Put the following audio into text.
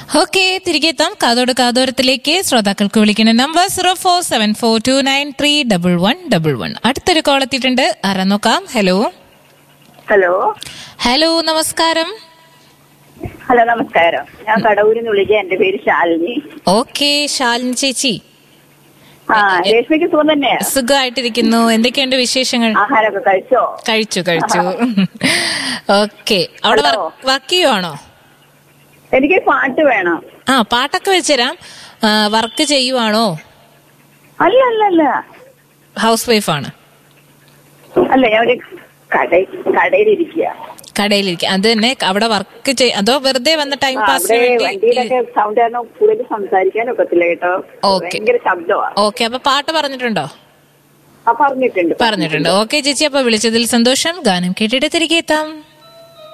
Okay തിരികെ എത്താം കാതോട് കാതോരത്തിലേക്ക് ശ്രോതാക്കൾക്ക് വിളിക്കുന്ന number zero four seven four two nine three double one double one അടുത്തൊരു കോൾ എത്തിയിട്ടുണ്ട് ആരാ നോക്കാം ഹലോ ഹലോ ഹലോ നമസ്കാരം ഹലോ നമസ്കാരം ഞാൻ കടവൂരിൽ നിന്ന് വിളിക്കുക എന്റെ പേര് ശാലിനി ഓക്കെ ശാലിനി ചേച്ചി ആ രേഷ്മയ്ക്ക് സുഖം തന്നെയാ സുഖമായിട്ടിരിക്കുന്നു എന്തൊക്കെയുണ്ട് വിശേഷങ്ങൾ ആഹാരമൊക്കെ കഴിച്ചോ കഴിച്ചു കഴിച്ചു ഓക്കെ അവിടെ ഹലോ. വർക്ക് ചെയ്യുവാണോ എനിക്ക് പാട്ട് വേണം ആ പാട്ടൊക്കെ വെച്ചുതരാം വർക്ക് ചെയ്യുവാണോ അല്ല അല്ല അല്ല ഹൗസ് വൈഫാണ് അല്ല ഞാൻ ഒരു കട കടയിലിരിക്കുക കടയിലിരിക്കുക അത് തന്നെ അവിടെ വർക്ക് ചെയ് അതോ വെറുതെ വന്ന ടൈം ആ, പാസിന് അവിടെ വേണ്ടി വണ്ടിയിലൊക്കെ സൗണ്ട് കാരണം കൂടുതൽ സംസാരിക്കാൻ ഒക്കത്തില്ല കേട്ടോ ഓക്കേ. ഭയങ്കര ശബ്ദമാ ഓക്കെ അപ്പൊ പാട്ട് പറഞ്ഞിട്ടുണ്ടോ ആ പറഞ്ഞിട്ടുണ്ട് പറഞ്ഞിട്ടുണ്ട് ഓക്കെ ചേച്ചി അപ്പൊ വിളിച്ചതിൽ സന്തോഷം ഗാനം കേട്ടിട്ട് തിരികെ എത്താം